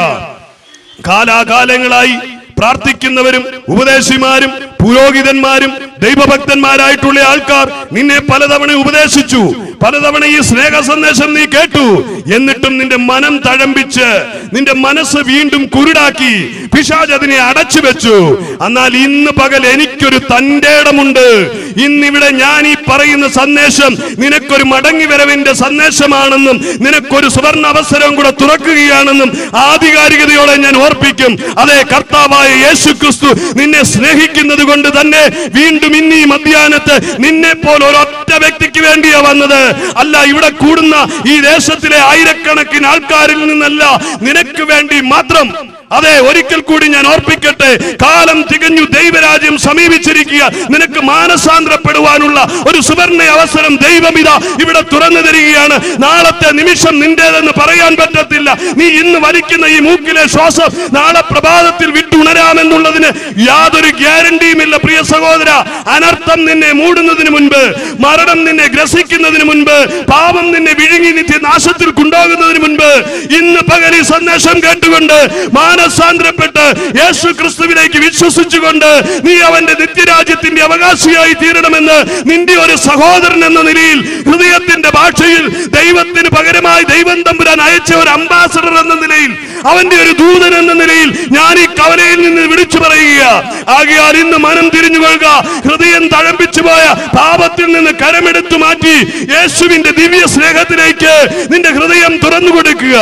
കാലാകാലങ്ങളായി പ്രാർത്ഥിക്കുന്നവരും ഉപദേശിമാരും പുരോഹിതന്മാരും ദൈവഭക്തന്മാരായിട്ടുള്ള ആൾക്കാർ നിന്നെ പലതവണ ഉപദേശിച്ചു പലതവണ ഈ സ്നേഹ സന്ദേശം നീ കേട്ടു എന്നിട്ടും നിന്റെ മനം തഴമ്പിച്ച് നിന്റെ മനസ്സ് വീണ്ടും കുരുടാക്കി പിശാജ് അതിനെ അടച്ചു വെച്ചു എന്നാൽ ഇന്ന് പകൽ എനിക്കൊരു തന്റെ ഇടമുണ്ട് ഇന്നിവിടെ ഞാൻ ഈ പറയുന്ന സന്ദേശം നിനക്കൊരു മടങ്ങി വരവിന്റെ സന്ദേശമാണെന്നും നിനക്കൊരു സുവർണ അവസരം കൂടെ തുറക്കുകയാണെന്നും ആധികാരികതയോടെ ഞാൻ ഓർപ്പിക്കും അതേ കർത്താവായ യേശു ക്രിസ്തു നിന്നെ സ്നേഹിക്കുന്നത് കൊണ്ട് തന്നെ വീണ്ടും ഇന്ന് ഈ മധ്യാനത്ത് നിന്നെ പോലെ ഒരൊറ്റ വ്യക്തിക്ക് വേണ്ടിയാ വന്നത് അല്ല ഇവിടെ കൂടുന്ന ഈ ദേശത്തിലെ ആയിരക്കണക്കിന് ആൾക്കാരിൽ നിന്നല്ല നിനക്ക് വേണ്ടി മാത്രം അതെ ഒരിക്കൽ കൂടി ഞാൻ ഓർപ്പിക്കട്ടെ കാലം തികഞ്ഞു ദൈവരാജ്യം സമീപിച്ചിരിക്കുക നിനക്ക് മാനസാന്തരപ്പെടുവാനുള്ള ഒരു സുവർണ അവസരം ദൈവം ഇതാ ഇവിടെ തുറന്നു തരികയാണ് നാളത്തെ നിമിഷം നിന്റേതെന്ന് പറയാൻ പറ്റത്തില്ല നീ ഇന്ന് വലിക്കുന്ന ഈ മൂക്കിലെ ശ്വാസം നാളെ പ്രഭാതത്തിൽ വിട്ടുണരാമെന്നുള്ളതിന് യാതൊരു ഗ്യാരണ്ടിയുമില്ല പ്രിയ സഹോദര അനർത്ഥം നിന്നെ മൂടുന്നതിന് മുൻപ് മരണം നിന്നെ ഗ്രസിക്കുന്നതിന് മുൻപ് പാപം നിന്നെ വിഴുങ്ങി നിത്യ നാശത്തിൽ കൊണ്ടുപോകുന്നതിന് മുൻപ് ഇന്ന് പകൽ ഈ സന്ദേശം കേട്ടുകൊണ്ട് മാനസാന്തരപ്പെട്ട് യേശു ക്രിസ്തുവിലേക്ക് വിശ്വസിച്ചുകൊണ്ട് നീ അവന്റെ നിത്യരാജ്യത്തിന്റെ അവകാശിയായി തീരണമെന്ന് നിന്റെ ഒരു സഹോദരൻ എന്ന നിലയിൽ ഹൃദയത്തിന്റെ ഭാഷയിൽ ദൈവത്തിന് പകരമായി ദൈവം തമ്പുരാൻ അയച്ച ഒരു അംബാസഡർ എന്ന നിലയിൽ അവന്റെ ഒരു ദൂതൻ എന്ന നിലയിൽ ഞാൻ ഈ കവലയിൽ നിന്ന് വിളിച്ചു പറയുക ആകയാൽ ഇന്ന് മനം തിരിഞ്ഞു കൊള്ളുക ഹൃദയം തഴമ്പിച്ചു പോയ പാപത്തിൽ നിന്ന് കരമെടുത്തു മാറ്റി യേശുവിന്റെ ദിവ്യ സ്നേഹത്തിലേക്ക് നിന്റെ ഹൃദയം തുറന്നു കൊടുക്കുക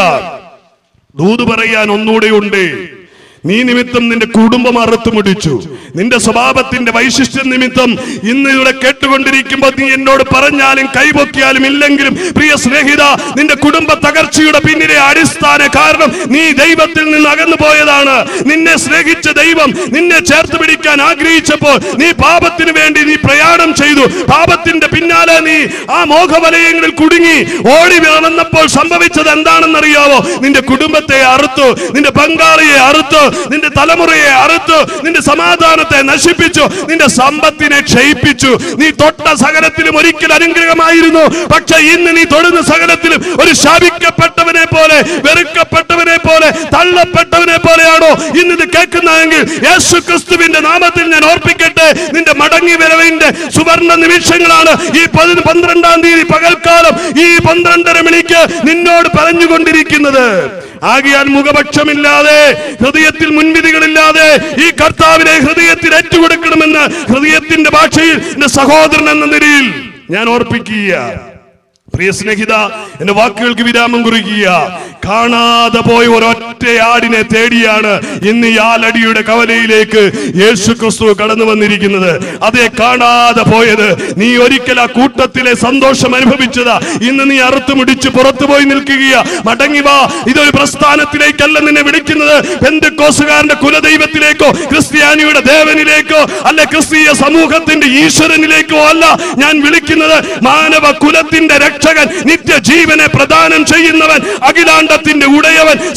ദൂത് പറയാൻ ഒന്നുകൂടെ ഉണ്ട് നീ നിമിത്തം നിന്റെ കുടുംബം അറുത്തു മുടിച്ചു നിന്റെ സ്വഭാവത്തിന്റെ വൈശിഷ്ട്യ നിമിത്തം ഇന്ന് ഇവിടെ കേട്ടുകൊണ്ടിരിക്കുമ്പോൾ നീ എന്നോട് പറഞ്ഞാലും കൈപൊക്കിയാലും ഇല്ലെങ്കിലും പ്രിയ സ്നേഹിത നിന്റെ കുടുംബ തകർച്ചയുടെ പിന്നിലെ അടിസ്ഥാന കാരണം നീ ദൈവത്തിൽ നിന്ന് അകന്നു പോയതാണ് നിന്നെ സ്നേഹിച്ച ദൈവം നിന്നെ ചേർത്ത് പിടിക്കാൻ ആഗ്രഹിച്ചപ്പോൾ നീ പാപത്തിന് വേണ്ടി നീ പ്രയാണം ചെയ്തു പാപത്തിന്റെ പിന്നാലെ നീ ആ മോഹവലയങ്ങളിൽ കുടുങ്ങി ഓടി വന്നപ്പോൾ സംഭവിച്ചത് എന്താണെന്നറിയാവോ നിന്റെ കുടുംബത്തെ അറുത്തു നിന്റെ പങ്കാളിയെ അറുത്തു നിന്റെ തലമുറയെ അറുത്തു നിന്റെ സമാധാനത്തെ നശിപ്പിച്ചു നിന്റെ സമ്പത്തിനെ ക്ഷയിപ്പിച്ചു നീ തൊട്ട സകലത്തിലും ഒരിക്കൽ അനുഗ്രഹമായിരുന്നു പക്ഷെ ഇന്ന് നീ തൊടുന്ന സകലത്തിലും ഒരു ശാപിക്കപ്പെട്ടവനെ പോലെ വെറുക്കപ്പെട്ടവനെ പോലെ തള്ളപ്പെട്ടവനെ പോലെയാണോ ഇന്ന് ഇത് കേൾക്കുന്നതെങ്കിൽ യേശു ക്രിസ്തുവിന്റെ നാമത്തിൽ ഞാൻ ഓർപ്പിക്കട്ടെ നിന്റെ മടങ്ങി വരവിന്റെ സുവർണ നിമിഷങ്ങളാണ് ഈ പതി- പന്ത്രണ്ടാം തീയതി പകൽക്കാലം ഈ പന്ത്രണ്ടര മണിക്ക് നിന്നോട് പറഞ്ഞുകൊണ്ടിരിക്കുന്നത് ആകിയാൽ മുഖപക്ഷമില്ലാതെ ഹൃദയത്തിൽ മുൻവിധികളില്ലാതെ ഈ കർത്താവിനെ ഹൃദയത്തിൽ ഏറ്റുകൊടുക്കണമെന്ന് ഹൃദയത്തിന്റെ ഭാഷയിൽ എന്റെ സഹോദരൻ എന്ന നിലയിൽ ഞാൻ ഓർപ്പിക്കുക പ്രിയ സ്നേഹിത എന്റെ വാക്കുകൾക്ക് വിരാമം കുറിക്കുക കാണാതെ പോയ ഒരൊറ്റ ആടിനെ തേടിയാണ് ഇന്ന് ഈ ആലടിയുടെ കവലയിലേക്ക് യേശു ക്രിസ്തു കടന്നു വന്നിരിക്കുന്നത് അതേ കാണാതെ പോയത് നീ ഒരിക്കൽ ആ കൂട്ടത്തിലെ സന്തോഷം അനുഭവിച്ചതാ ഇന്ന് നീ അറുത്തു മുടിച്ച് പുറത്തു പോയി നിൽക്കുകയാ മടങ്ങി വാ ഇതൊരു പ്രസ്ഥാനത്തിലേക്കല്ല നിന്നെ വിളിക്കുന്നത് പെന്തക്കോസുകാരന്റെ കുലദൈവത്തിലേക്കോ ക്രിസ്ത്യാനിയുടെ ദേവനിലേക്കോ അല്ല ക്രിസ്തീയ സമൂഹത്തിന്റെ ഈശ്വരനിലേക്കോ അല്ല ഞാൻ വിളിക്കുന്നത് മാനവ കുലത്തിന്റെ രക്ഷകൻ നിത്യജീവനെ പ്രദാനം ചെയ്യുന്നവൻ അഖിലാണ്ടത്തിന്റെ ഉടയവൻ സൃഷ്ടിത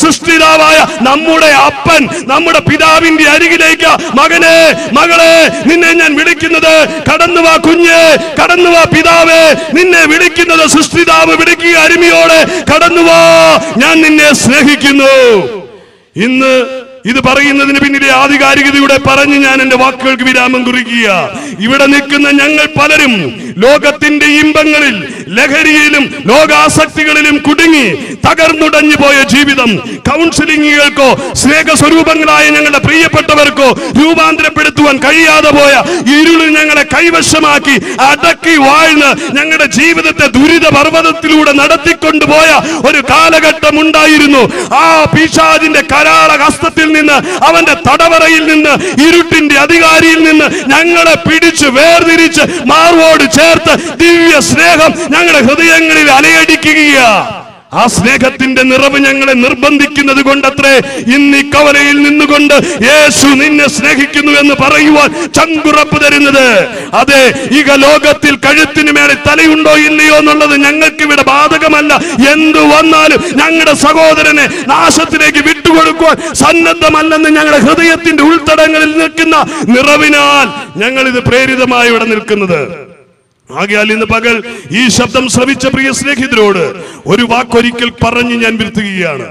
പിതാവായ നമ്മുടെ അപ്പൻ നമ്മുടെ പിതാവിന്റെ അരികിലേക്ക് മകനെ മകളെ നിന്നെ ഞാൻ വിളിക്കുന്നത് കടന്നു വാ കുഞ്ഞ് കടന്നു വാ പിതാവേ നിന്നെ വിളിക്കുന്നത് സൃഷ്ടിതാവ് വിളിക്കുക അരുമയോടെ കടന്നു വാ ഞാൻ നിന്നെ സ്നേഹിക്കുന്നു ഇന്ന് ഇത് പറയുന്നതിന് പിന്നിലെ ആധികാരികതയുടെ പറഞ്ഞ് ഞാൻ എന്റെ വാക്കുകൾക്ക് വിരാമം കുറിക്കുക ഇവിടെ നിൽക്കുന്ന ഞങ്ങൾ പലരും ലോകത്തിന്റെ ഇമ്പങ്ങളിൽ ലഹരിയിലും ലോകാസക്തികളിലും കുടുങ്ങി തകർന്നുടഞ്ഞു പോയ ജീവിതം കൗൺസിലിങ്ങുകൾക്കോ സ്നേഹസ്വരൂപങ്ങളായ ഞങ്ങളുടെ പ്രിയപ്പെട്ടവർക്കോ രൂപാന്തരപ്പെടുത്തുവാൻ കഴിയാതെ പോയ ഇരുളിൽ ഞങ്ങളെ കൈവശമാക്കി അടക്കി വാഴ്ന്ന് ഞങ്ങളുടെ ജീവിതത്തെ ദുരിത പർവ്വതത്തിലൂടെ നടത്തിക്കൊണ്ടുപോയ ഒരു കാലഘട്ടം ഉണ്ടായിരുന്നു ആ പിശാജിന്റെ കരാള ഹസ്തത്തിൽ നിന്ന് അവന്റെ തടവറയിൽ നിന്ന് ഇരുട്ടിന്റെ അധികാരിയിൽ നിന്ന് ഞങ്ങളെ പിടിച്ച് വേർതിരിച്ച് മാർവോട് ചേർത്ത് ദിവ്യ സ്നേഹം ഞങ്ങളുടെ ഹൃദയങ്ങളിൽ അലയടിക്കുകയാ ആ സ്നേഹത്തിന്റെ നിറവ് ഞങ്ങളെ നിർബന്ധിക്കുന്നത് കൊണ്ടത്രേ ഇന്ന് ഈ കവലയിൽ നിന്നുകൊണ്ട് യേശു നിന്നെ സ്നേഹിക്കുന്നു എന്ന് പറയുവാൻ ചങ്കുറപ്പ് തരുന്നത് അതെ ഇക ലോകത്തിൽ കഴുത്തിന് മേലെ തലയുണ്ടോ ഇല്ലയോ എന്നുള്ളത് ഞങ്ങൾക്ക് ഇവിടെ ബാധകമല്ല എന്തു വന്നാലും ഞങ്ങളുടെ സഹോദരനെ നാശത്തിലേക്ക് വിട്ടുകൊടുക്കുവാൻ സന്നദ്ധമല്ലെന്ന് ഞങ്ങളുടെ ഹൃദയത്തിന്റെ ഉൾത്തടങ്ങളിൽ നിൽക്കുന്ന നിറവിനാൽ ഞങ്ങൾ ഇത് പ്രേരിതമായി ഇവിടെ നിൽക്കുന്നത് ആകയാൽ ഇന്ന് പകൽ ഈ ശബ്ദം ശ്രവിച്ച പ്രിയ സ്നേഹിതരോട് ഒരു വാക്കൊരിക്കൽ പറഞ്ഞു ഞാൻ നിർത്തുകയാണ്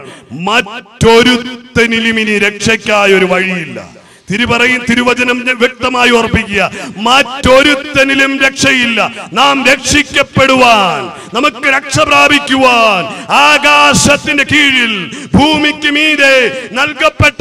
മറ്റൊരുത്തനിലും ഇനി രക്ഷയ്ക്കായ ഒരു വഴിയില്ല തിരുപറയും തിരുവചനം ഞാൻ വ്യക്തമായി ഓർപ്പിക്കുക മറ്റൊരുത്തനിലും രക്ഷയില്ല നാം രക്ഷിക്കപ്പെടുവാൻ നമുക്ക് രക്ഷ പ്രാപിക്കുവാൻ ആകാശത്തിന്റെ കീഴിൽ ഭൂമിക്ക് മീതെ നൽകപ്പെട്ട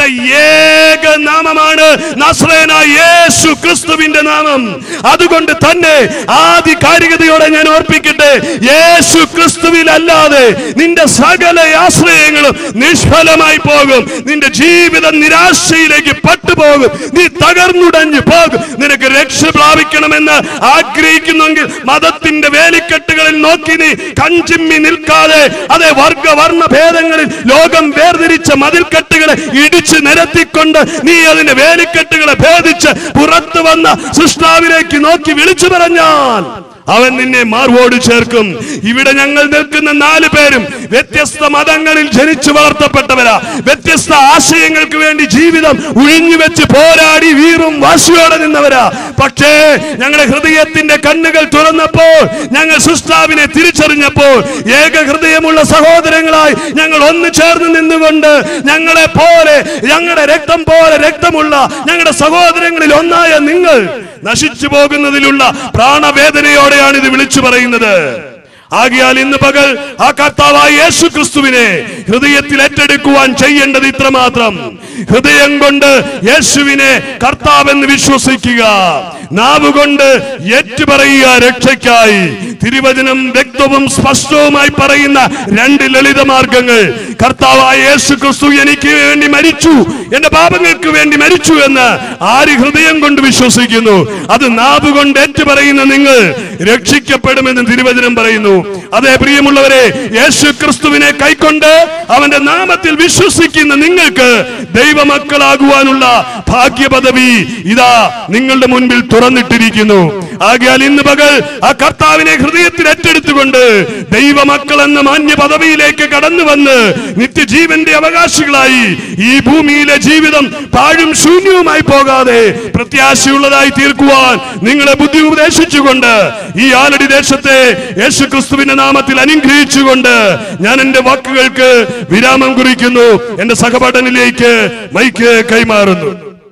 ഏക നാമമാണ് നസ്രേനായ യേശു ക്രിസ്തുവിന്റെ നാമം അതുകൊണ്ട് തന്നെ ആധികാരികതയോടെ ഞാൻ ഓർപ്പിക്കട്ടെ യേശു ക്രിസ്തുവിൽ അല്ലാതെ നിന്റെ സകല ആശ്രയങ്ങളും നിഷ്ഫലമായി പോകും നിന്റെ ജീവിതം നിരാശയിലേക്ക് പട്ടുപോകും നീ തകർന്നുടഞ്ഞു പോകും നിനക്ക് രക്ഷ പ്രാപിക്കണമെന്ന് ആഗ്രഹിക്കുന്നെങ്കിൽ മതത്തിന്റെ വേലിക്കെട്ടുകളിൽ നോക്കി നീ കഞ്ചിമ്മി നിൽക്കാതെ അതെ വർഗ വർണ്ണ ഭേദങ്ങളിൽ ലോകം വേർതിരിച്ച മതിൽക്കെട്ടുകളെ ഇടിച്ചു നിരത്തിക്കൊണ്ട് നീ അതിന്റെ വേലിക്കെട്ടുകളെ ഭേദിച്ച് പുറത്തു വന്ന സൃഷ്ടാവിലേക്ക് നോക്കി വിളിച്ചു പറഞ്ഞാൽ അവൻ നിന്നെ മാർവോട് ചേർക്കും ഇവിടെ ഞങ്ങൾ നിൽക്കുന്ന നാല് പേരും വ്യത്യസ്ത മതങ്ങളിൽ ജനിച്ചു വളർത്തപ്പെട്ടവരാ വ്യത്യസ്ത ആശയങ്ങൾക്ക് വേണ്ടി ജീവിതം ഉഴിഞ്ഞു വെച്ച് പോരാടി വീറും വാശിയോടെ നിന്നവരാ പക്ഷേ ഞങ്ങളുടെ ഹൃദയത്തിന്റെ കണ്ണുകൾ തുറന്നപ്പോൾ ഞങ്ങൾ സൃഷ്ടാവിനെ തിരിച്ചറിഞ്ഞപ്പോൾ ഏക ഹൃദയമുള്ള സഹോദരങ്ങളായി ഞങ്ങൾ ഒന്ന് ചേർന്ന് നിന്നുകൊണ്ട് ഞങ്ങളെ പോലെ ഞങ്ങളുടെ രക്തം പോലെ രക്തമുള്ള ഞങ്ങളുടെ സഹോദരങ്ങളിൽ ഒന്നായ നിങ്ങൾ നശിച്ചു പോകുന്നതിലുള്ള പ്രാണവേദനയോടെയാണ് ഇത് വിളിച്ചു പറയുന്നത് ആകിയാൽ ഇന്ന് പകൽ ആ കർത്താവായ യേശു ക്രിസ്തുവിനെ ഹൃദയത്തിൽ ഏറ്റെടുക്കുവാൻ ചെയ്യേണ്ടത് ഇത്രമാത്രം ഹൃദയം കൊണ്ട് യേശുവിനെ കർത്താവെന്ന് വിശ്വസിക്കുക നാവ് കൊണ്ട് ഏറ്റുപറയുക രക്ഷയ്ക്കായി തിരുവചനം വ്യക്തവും സ്പഷ്ടവുമായി പറയുന്ന രണ്ട് ലളിത മാർഗങ്ങൾ കർത്താവായ യേശു ക്രിസ്തു എനിക്ക് വേണ്ടി മരിച്ചു എന്റെ പാപങ്ങൾക്ക് വേണ്ടി മരിച്ചു എന്ന് ആര് ഹൃദയം കൊണ്ട് വിശ്വസിക്കുന്നു അത് നാവ് കൊണ്ട് ഏറ്റുപറയുന്ന നിങ്ങൾ രക്ഷിക്കപ്പെടുമെന്ന് തിരുവചനം പറയുന്നു അതേ പ്രിയമുള്ളവരെ യേശു ക്രിസ്തുവിനെ കൈക്കൊണ്ട് അവന്റെ നാമത്തിൽ വിശ്വസിക്കുന്ന നിങ്ങൾക്ക് ദൈവമക്കളാകുവാനുള്ള ഭാഗ്യപദവി ഇതാ നിങ്ങളുടെ മുൻപിൽ തുറന്നിട്ടിരിക്കുന്നു ആകയാൽ ഇന്ന് പകൽ ആ കർത്താവിനെ ഹൃദയത്തിൽ ഏറ്റെടുത്തുകൊണ്ട് ദൈവമക്കൾ എന്ന മാന്യ പദവിയിലേക്ക് കടന്നു വന്ന് നിത്യജീവന്റെ അവകാശികളായി ഈ ഭൂമിയിലെ ജീവിതം പാഴും ശൂന്യവുമായി പോകാതെ പ്രത്യാശയുള്ളതായി തീർക്കുവാൻ നിങ്ങളെ ബുദ്ധി ഉപദേശിച്ചുകൊണ്ട് ഈ ആലടി ദേശത്തെ യേശു ക്രിസ്തുവിന്റെ നാമത്തിൽ അനുഗ്രഹിച്ചുകൊണ്ട് ഞാൻ എന്റെ വാക്കുകൾക്ക് വിരാമം കുറിക്കുന്നു എന്റെ സഹപാഠനിലേക്ക് മൈക്ക് കൈമാറുന്നു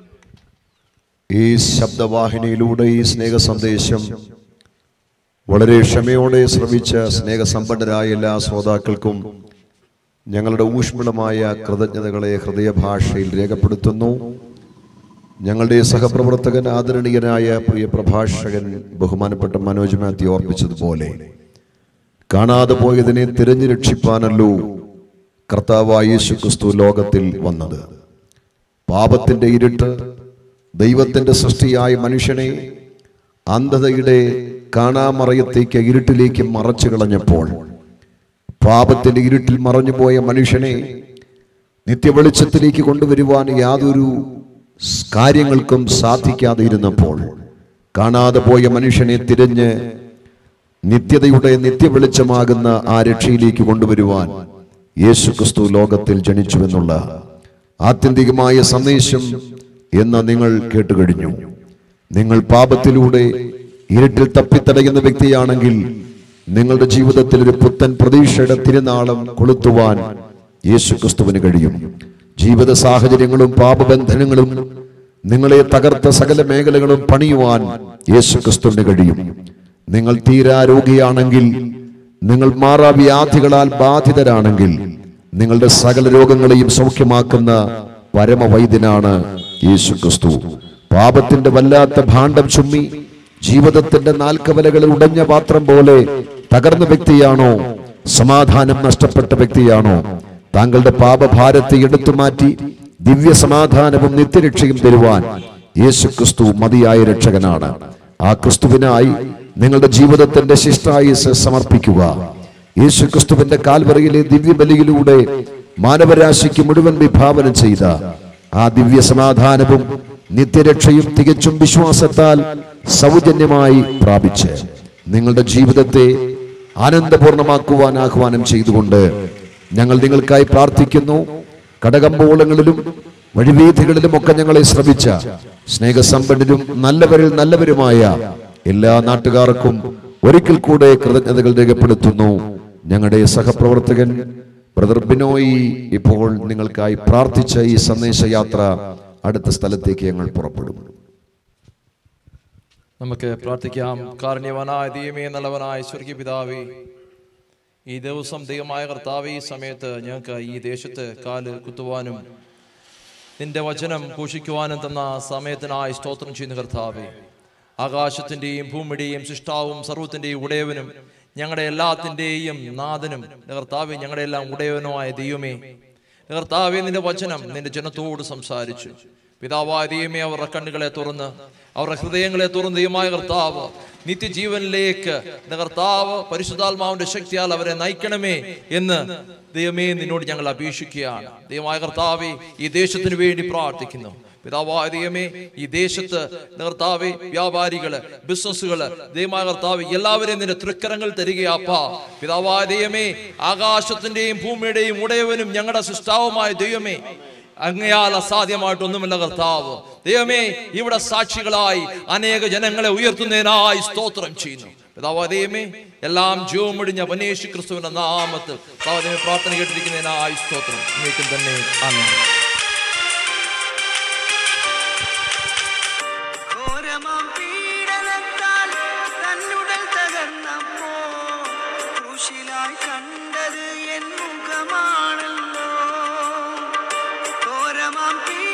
ഈ ശബ്ദവാഹിനിയിലൂടെ ഈ സ്നേഹ സന്ദേശം വളരെ ക്ഷമയോടെ ശ്രവിച്ച സ്നേഹസമ്പന്നരായ എല്ലാ ശ്രോതാക്കൾക്കും ഞങ്ങളുടെ ഊഷ്മളമായ കൃതജ്ഞതകളെ ഹൃദയഭാഷയിൽ രേഖപ്പെടുത്തുന്നു ഞങ്ങളുടെ സഹപ്രവർത്തകൻ ആദരണീയനായ പ്രിയ പ്രഭാഷകൻ ബഹുമാനപ്പെട്ട മനോജ് മാത്യു ഓർപ്പിച്ചതുപോലെ കാണാതെ പോയതിനെ തിരഞ്ഞു രക്ഷിപ്പാനല്ലോ കർത്താവായ യേശു ക്രിസ്തു ലോകത്തിൽ വന്നത് പാപത്തിന്റെ ഇരുട്ട് ദൈവത്തിന്റെ സൃഷ്ടിയായ മനുഷ്യനെ അന്ധതയുടെ കാണാമറയത്തേക്ക് ഇരുട്ടിലേക്ക് മറച്ചു കളഞ്ഞപ്പോൾ പാപത്തിന്റെ ഇരുട്ടിൽ മറഞ്ഞുപോയ മനുഷ്യനെ നിത്യവെളിച്ചത്തിലേക്ക് കൊണ്ടുവരുവാൻ യാതൊരു സ് കാര്യങ്ങൾക്കും സാധിക്കാതെ ഇരുന്നപ്പോൾ കാണാതെ പോയ മനുഷ്യനെ തിരഞ്ഞ് നിത്യതയുടെ നിത്യവെളിച്ചമാകുന്ന ആ രക്ഷയിലേക്ക് കൊണ്ടുവരുവാൻ യേശു ക്രിസ്തു ലോകത്തിൽ ജനിച്ചുവെന്നുള്ള ആത്യന്തികമായ സന്ദേശം എന്ന് നിങ്ങൾ കേട്ടുകഴിഞ്ഞു നിങ്ങൾ പാപത്തിലൂടെ ഇരുട്ടിൽ തപ്പിത്തടയുന്ന വ്യക്തിയാണെങ്കിൽ നിങ്ങളുടെ ജീവിതത്തിൽ ഒരു പുത്തൻ പ്രതീക്ഷയുടെ തിരുനാളം കൊളുത്തുവാൻ യേശു ക്രിസ്തുവിന് കഴിയും ജീവിത സാഹചര്യങ്ങളും പാപബന്ധനങ്ങളും നിങ്ങളെ തകർത്ത സകല മേഖലകളും പണിയുവാൻ യേശു ക്രിസ്തുവിന് കഴിയും നിങ്ങൾ തീരാ രോഗിയാണെങ്കിൽ നിങ്ങൾ മാറാവ്യാധികളാൽ ബാധിതരാണെങ്കിൽ നിങ്ങളുടെ സകല രോഗങ്ങളെയും സൗഖ്യമാക്കുന്ന പരമവൈദ്യനാണ് യേശു ക്രിസ്തു പാപത്തിന്റെ വല്ലാത്ത ഭാണ്ഡം ചുമ്മി ജീവിതത്തിന്റെ നാൽക്കവലകളിൽ ഉടഞ്ഞ പാത്രം പോലെ തകർന്ന വ്യക്തിയാണോ സമാധാനം നഷ്ടപ്പെട്ട വ്യക്തിയാണോ താങ്കളുടെ പാപഭാരത്തെ എടുത്തു മാറ്റി ദിവ്യ സമാധാനവും നിത്യരക്ഷയും തരുവാൻ യേശു ക്രിസ്തു മതിയായ രക്ഷകനാണ് ആ ക്രിസ്തുവിനായി നിങ്ങളുടെ ജീവിതത്തിന്റെ ശിഷ്ടായുസ് സമർപ്പിക്കുക യേശു ക്രിസ്തുവിന്റെ കാൽവറയിലെ ദിവ്യബലിയിലൂടെ മാനവരാശിക്ക് മുഴുവൻ വിഭാവനം ചെയ്ത ആ ദിവ്യ സമാധാനവും നിത്യരക്ഷയും തികച്ചും വിശ്വാസത്താൽ സൗജന്യമായി പ്രാപിച്ച് നിങ്ങളുടെ ജീവിതത്തെ ആനന്ദപൂർണമാക്കുവാൻ ആഹ്വാനം ചെയ്തുകൊണ്ട് ഞങ്ങൾ നിങ്ങൾക്കായി പ്രാർത്ഥിക്കുന്നു കടകമ്പോളങ്ങളിലും വഴിവീഥികളിലും ഒക്കെ ഞങ്ങളെ ശ്രമിച്ച സ്നേഹസമ്പന്നരും നല്ലവരിൽ നല്ലവരുമായ എല്ലാ നാട്ടുകാർക്കും ഒരിക്കൽ കൂടെ കൃതജ്ഞതകൾ രേഖപ്പെടുത്തുന്നു ഞങ്ങളുടെ സഹപ്രവർത്തകൻ ബ്രദർ ബിനോയി ഇപ്പോൾ നിങ്ങൾക്കായി പ്രാർത്ഥിച്ച ഈ സന്ദേശയാത്ര അടുത്ത സ്ഥലത്തേക്ക് ഞങ്ങൾ പുറപ്പെടും നമുക്ക് പ്രാർത്ഥിക്കാം കാരുണ്യവനായ ദൈവമേ നല്ലവനായ സ്വർഗീയ പിതാവേ ഈ ദിവസം ദൈവമായ കർത്താവ് ഈ സമയത്ത് ഞങ്ങൾക്ക് ഈ ദേശത്ത് കാല് കുത്തുവാനും നിന്റെ വചനം ഘോഷിക്കുവാനും തന്ന സമയത്തിനായി സ്തോത്രം ചെയ്യുന്ന കർത്താവേ ആകാശത്തിന്റെയും ഭൂമിയുടെയും സൃഷ്ടാവും സർവത്തിന്റെയും ഉടയവനും ഞങ്ങളുടെ എല്ലാത്തിന്റെയും നാഥനും കർത്താവെ ഞങ്ങളുടെ എല്ലാം ഉടയവനുമായ ദൈവമേ കർത്താവെ നിന്റെ വചനം നിന്റെ ജനത്തോട് സംസാരിച്ചു പിതാവായ ദൈവമേ അവരുടെ കണ്ണുകളെ തുറന്ന് അവരുടെ ഹൃദയങ്ങളെ തുറന്ന് ദൈവമായ കർത്താവ് നിത്യജീവനിലേക്ക് നിന്റെ കർത്താവ് പരിശുദ്ധാത്മാവിന്റെ ശക്തിയാൽ അവരെ നയിക്കണമേ എന്ന് ദൈവമേ നിന്നോട് ഞങ്ങൾ അപേക്ഷിക്കുകയാണ് ദൈവമായ കർത്താവെ ഈ ദേശത്തിന് വേണ്ടി പ്രാർത്ഥിക്കുന്നു പിതാവായ ദൈവമേ ഈ ദേശത്ത് കർത്താവെ വ്യാപാരികള് ബിസിനസ്സുകള് ദൈവമായ കർത്താവ് എല്ലാവരെയും നിന്റെ തൃക്കരങ്ങൾ തരികയാപ്പാ പിതാവായ ദൈവമേ ആകാശത്തിന്റെയും ഭൂമിയുടെയും ഉടയവനും ഞങ്ങളുടെ സൃഷ്ടാവുമായ ദൈവമേ അങ്ങയാൽ അസാധ്യമായിട്ടൊന്നുമില്ല കർത്താവ് ദൈവമേ ഇവിടെ സാക്ഷികളായി അനേക ജനങ്ങളെ ഉയർത്തുന്നതിനായി സ്തോത്രം ചെയ്യുന്നു പിതാവ് ദൈവമേ എല്ലാം ജീവമൊടിഞ്ഞ പനേശു ക്രിസ്തുവിന്റെ നാമത്തിൽ പിതാവ് പ്രാർത്ഥന കേട്ടിരിക്കുന്നതിനായി സ്തോത്രം നീക്കും തന്നെ ആമേൻ ഘോരമാം പീഡനത്താൽ തന്നുടൽ തകർന്നപ്പോ ക്രൂശിലായി കണ്ടത് എൻ മുഖമാണല്ലോ ഘോരമാം പീഡനത്താൽ